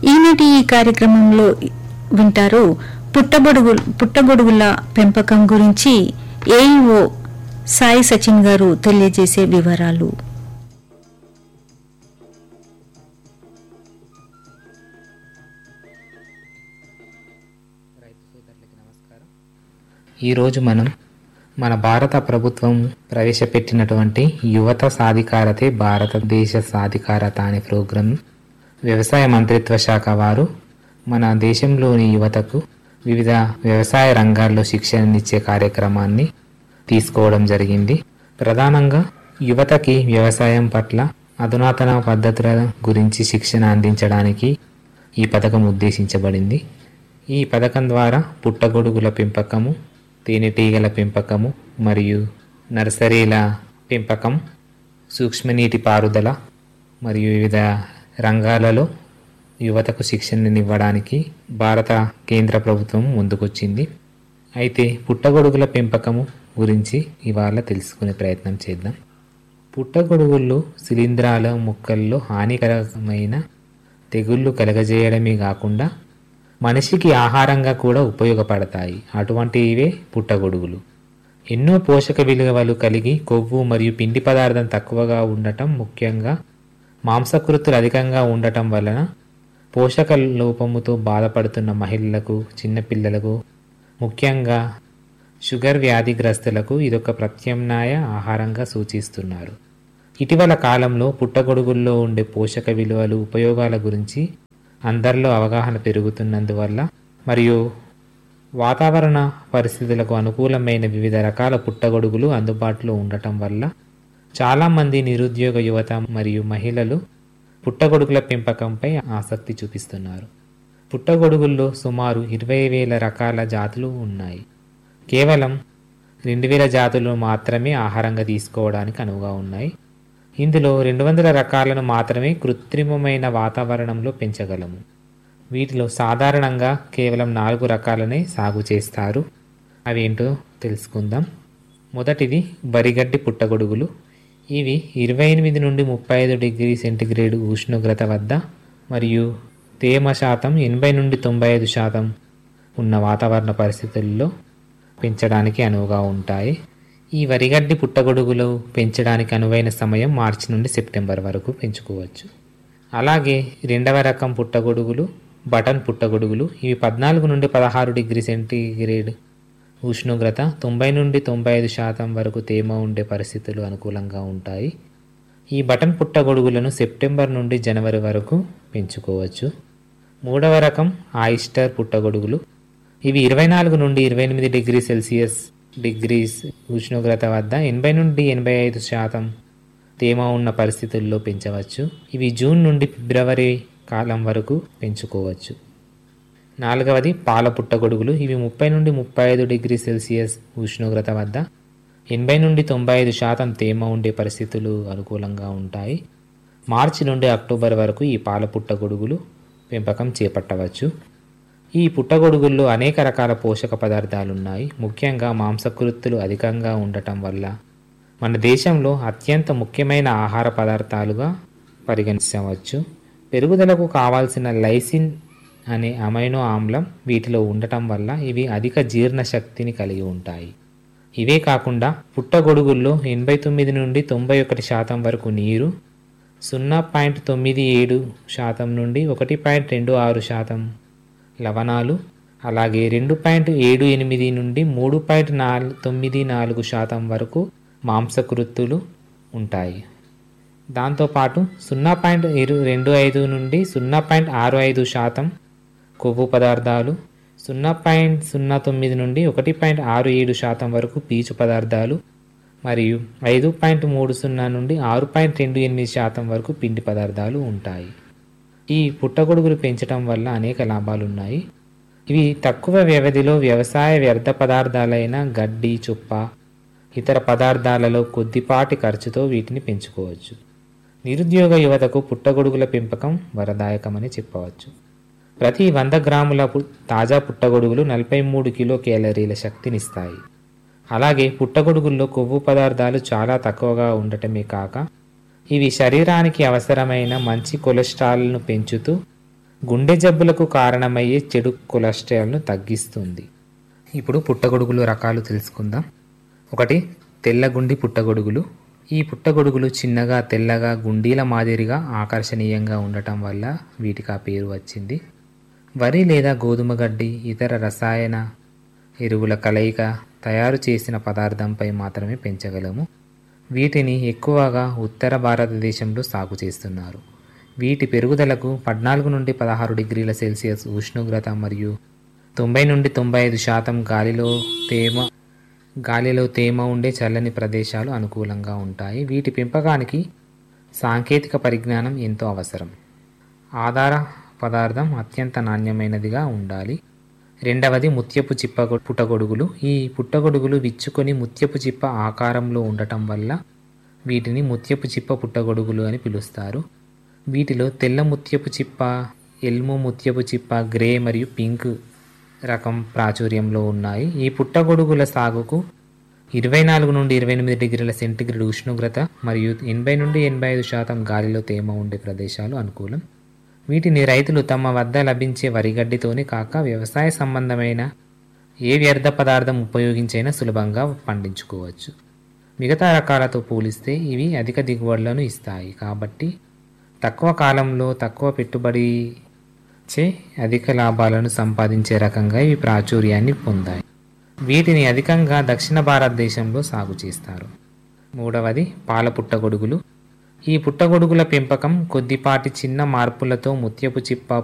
ఈనాటి ఈ కార్యక్రమంలో వింటారు పుట్టగొడుగు పుట్టగొడుగుల పెంపకం గురించి ఏఈఓ సాయి సచిన్ గారు తెలియజేసే వివరాలు రైతు సోదరులకి నమస్కారం ఈరోజు మనం మన భారత ప్రభుత్వం ప్రవేశపెట్టినటువంటి యువత సాధికారతే భారతదేశ సాధికారత అనే ప్రోగ్రాం వ్యవసాయ మంత్రిత్వ శాఖ వారు మన దేశంలోని యువతకు వివిధ వ్యవసాయ రంగాల్లో శిక్షణనిచ్చే కార్యక్రమాన్ని తీసుకోవడం జరిగింది ప్రధానంగా యువతకి వ్యవసాయం పట్ల అధునాతన పద్ధతుల గురించి శిక్షణ అందించడానికి ఈ పథకం ఉద్దేశించబడింది ఈ పథకం ద్వారా పుట్టగొడుగుల పెంపకము తేనెటీగల పెంపకము మరియు నర్సరీల పెంపకం సూక్ష్మనీటి పారుదల మరియు వివిధ రంగాలలో యువతకు శిక్షణనివ్వడానికి భారత కేంద్ర ప్రభుత్వం ముందుకొచ్చింది అయితే పుట్టగొడుగుల పెంపకము గురించి ఇవాళ తెలుసుకునే ప్రయత్నం చేద్దాం పుట్టగొడుగుల్లో శిలీంధ్రాల మొక్కల్లో హానికరమైన తెగుళ్ళు కలగజేయడమే కాకుండా మనిషికి ఆహారంగా కూడా ఉపయోగపడతాయి అటువంటివే పుట్టగొడుగులు ఎన్నో పోషక విలువలు కలిగి కొవ్వు మరియు పిండి పదార్థం తక్కువగా ఉండటం ముఖ్యంగా మాంసకృతులు అధికంగా ఉండటం వలన పోషక లోపముతో బాధపడుతున్న మహిళలకు చిన్నపిల్లలకు ముఖ్యంగా షుగర్ వ్యాధిగ్రస్తులకు ఇదొక ప్రత్యామ్నాయ ఆహారంగా సూచిస్తున్నారు ఇటీవల కాలంలో పుట్టగొడుగుల్లో ఉండే పోషక విలువలు ఉపయోగాల గురించి అందరిలో అవగాహన పెరుగుతున్నందువల్ల మరియు వాతావరణ పరిస్థితులకు అనుకూలమైన వివిధ రకాల పుట్టగొడుగులు అందుబాటులో ఉండటం వల్ల చాలామంది నిరుద్యోగ యువత మరియు మహిళలు పుట్టగొడుగుల పెంపకంపై ఆసక్తి చూపిస్తున్నారు పుట్టగొడుగుల్లో సుమారు ఇరవై వేల రకాల జాతులు ఉన్నాయి కేవలం రెండు వేల జాతులు మాత్రమే ఆహారంగా తీసుకోవడానికి అనువుగా ఉన్నాయి ఇందులో రెండు వందల రకాలను మాత్రమే కృత్రిమమైన వాతావరణంలో పెంచగలము వీటిలో సాధారణంగా కేవలం నాలుగు రకాలనే సాగు చేస్తారు అవేంటో తెలుసుకుందాం మొదటిది వరిగడ్డి పుట్టగొడుగులు ఇవి ఇరవై ఎనిమిది నుండి ముప్పై ఐదు డిగ్రీ సెంటీగ్రేడ్ ఉష్ణోగ్రత వద్ద మరియు తేమ శాతం ఎనభై నుండి తొంభై ఐదు శాతం ఉన్న వాతావరణ పరిస్థితుల్లో పెంచడానికి అనువుగా ఉంటాయి ఈ వరిగడ్డి పుట్టగొడుగులు పెంచడానికి అనువైన సమయం మార్చి నుండి సెప్టెంబర్ వరకు పెంచుకోవచ్చు అలాగే రెండవ రకం పుట్టగొడుగులు బటన్ పుట్టగొడుగులు ఇవి పద్నాలుగు నుండి పదహారు డిగ్రీ సెంటీగ్రేడ్ ఉష్ణోగ్రత తొంభై నుండి తొంభై ఐదు శాతం వరకు తేమ ఉండే పరిస్థితులు అనుకూలంగా ఉంటాయి ఈ బటన్ పుట్టగొడుగులను సెప్టెంబర్ నుండి జనవరి వరకు పెంచుకోవచ్చు మూడవ రకం ఆయిస్టర్ పుట్టగొడుగులు ఇవి ఇరవై నాలుగు నుండి ఇరవై ఎనిమిది డిగ్రీ సెల్సియస్ డిగ్రీస్ ఉష్ణోగ్రత వద్ద ఎనభై నుండి ఎనభై ఐదు శాతం తేమ ఉన్న పరిస్థితుల్లో పెంచవచ్చు ఇవి జూన్ నుండి ఫిబ్రవరి కాలం వరకు పెంచుకోవచ్చు నాలుగవది పాల పుట్టగొడుగులు ఇవి ముప్పై నుండి ముప్పై ఐదు డిగ్రీ సెల్సియస్ ఉష్ణోగ్రత వద్ద ఎనభై నుండి తొంభై ఐదు శాతం తేమ ఉండే పరిస్థితులు అనుకూలంగా ఉంటాయి మార్చి నుండి అక్టోబర్ వరకు ఈ పాల పుట్టగొడుగులు పెంపకం చేపట్టవచ్చు ఈ పుట్టగొడుగుల్లో అనేక రకాల పోషక పదార్థాలు ఉన్నాయి ముఖ్యంగా మాంసకృత్తులు అధికంగా ఉండటం వల్ల మన దేశంలో అత్యంత ముఖ్యమైన ఆహార పదార్థాలుగా పరిగణించవచ్చు పెరుగుదలకు కావాల్సిన లైసిన్ అనే అమైనో ఆమ్లం వీటిలో ఉండటం వల్ల ఇవి అధిక జీర్ణ శక్తిని కలిగి ఉంటాయి ఇవే కాకుండా పుట్టగొడుగుల్లో ఎనభై తొమ్మిది నుండి తొంభై ఒకటి శాతం వరకు నీరు సున్నా పాయింట్ తొమ్మిది ఏడు శాతం నుండి ఒకటి పాయింట్ రెండు ఆరు శాతం లవణాలు అలాగే రెండు పాయింట్ ఏడు ఎనిమిది నుండి మూడు పాయింట్ నాలుగు తొమ్మిది నాలుగు శాతం వరకు మాంసకృత్తులు ఉంటాయి దాంతోపాటు సున్నా పాయింట్ ఇరు రెండు ఐదు నుండి సున్నా పాయింట్ ఆరు ఐదు శాతం కొవ్వు పదార్థాలు సున్నా పాయింట్ సున్నా తొమ్మిది నుండి ఒకటి పాయింట్ ఆరు ఏడు శాతం వరకు పీచు పదార్థాలు మరియు ఐదు పాయింట్ మూడు సున్నా నుండి ఆరు పాయింట్ రెండు ఎనిమిది శాతం వరకు పిండి పదార్థాలు ఉంటాయి ఈ పుట్టగొడుగులు పెంచడం వల్ల అనేక లాభాలు ఉన్నాయి ఇవి తక్కువ వ్యవధిలో వ్యవసాయ వ్యర్థ పదార్థాలైన గడ్డి చుప్ప ఇతర పదార్థాలలో కొద్దిపాటి ఖర్చుతో వీటిని పెంచుకోవచ్చు నిరుద్యోగ యువతకు పుట్టగొడుగుల పెంపకం వరదాయకమని చెప్పవచ్చు ప్రతి వంద గ్రాముల పు- తాజా పుట్టగొడుగులు నలభై మూడు కిలో క్యాలరీల శక్తినిస్తాయి అలాగే పుట్టగొడుగుల్లో కొవ్వు పదార్థాలు చాలా తక్కువగా ఉండటమే కాక ఇవి శరీరానికి అవసరమైన మంచి కొలెస్ట్రాల్ను పెంచుతూ గుండె జబ్బులకు కారణమయ్యే చెడు కొలెస్ట్రాల్ను తగ్గిస్తుంది ఇప్పుడు పుట్టగొడుగులు రకాలు తెలుసుకుందాం ఒకటి తెల్లగుండి పుట్టగొడుగులు ఈ పుట్టగొడుగులు చిన్నగా తెల్లగా గుండీల మాదిరిగా ఆకర్షణీయంగా ఉండటం వల్ల వీటికి ఆ పేరు వచ్చింది వరి లేదా గోధుమ గడ్డి ఇతర రసాయన ఎరువుల కలయిక తయారు చేసిన పదార్థంపై మాత్రమే పెంచగలము వీటిని ఎక్కువగా ఉత్తర భారతదేశంలో సాగు చేస్తున్నారు వీటి పెరుగుదలకు పద్నాలుగు నుండి పదహారు డిగ్రీల సెల్సియస్ ఉష్ణోగ్రత మరియు తొంభై నుండి తొంభై ఐదు శాతం గాలిలో తేమ గాలిలో తేమ ఉండే చల్లని ప్రదేశాలు అనుకూలంగా ఉంటాయి వీటి పెంపకానికి సాంకేతిక పరిజ్ఞానం ఎంతో అవసరం ఆధార పదార్థం అత్యంత నాణ్యమైనదిగా ఉండాలి రెండవది ముత్యపు చిప్ప గొ- పుట్టగొడుగులు ఈ పుట్టగొడుగులు విచ్చుకొని ముత్యపు చిప్ప ఆకారంలో ఉండటం వల్ల వీటిని ముత్యపు చిప్ప పుట్టగొడుగులు అని పిలుస్తారు వీటిలో తెల్ల ముత్యపు చిప్ప ఎల్ము ముత్యపు చిప్ప గ్రే మరియు పింక్ రకం ప్రాచుర్యంలో ఉన్నాయి ఈ పుట్టగొడుగుల సాగుకు ఇరవై నాలుగు నుండి ఇరవై ఎనిమిది డిగ్రీల సెంటీగ్రేడ్ ఉష్ణోగ్రత మరియు ఎనభై నుండి ఎనభై ఐదు శాతం గాలిలో తేమ ఉండే ప్రదేశాలు అనుకూలం వీటిని రైతులు తమ వద్ద లభించే వరిగడ్డితోనే కాక వ్యవసాయ సంబంధమైన ఏ వ్యర్థ పదార్థం ఉపయోగించైనా సులభంగా పండించుకోవచ్చు మిగతా రకాలతో పోలిస్తే ఇవి అధిక దిగుబడులను ఇస్తాయి కాబట్టి తక్కువ కాలంలో తక్కువ పెట్టుబడి చే అధిక లాభాలను సంపాదించే రకంగా ఇవి ప్రాచుర్యాన్ని పొందాయి వీటిని అధికంగా దక్షిణ భారతదేశంలో సాగు చేస్తారు మూడవది పాల పుట్టగొడుగులు ఈ పుట్టగొడుగుల పెంపకం కొద్దిపాటి చిన్న మార్పులతో ముత్యపు చిప్ప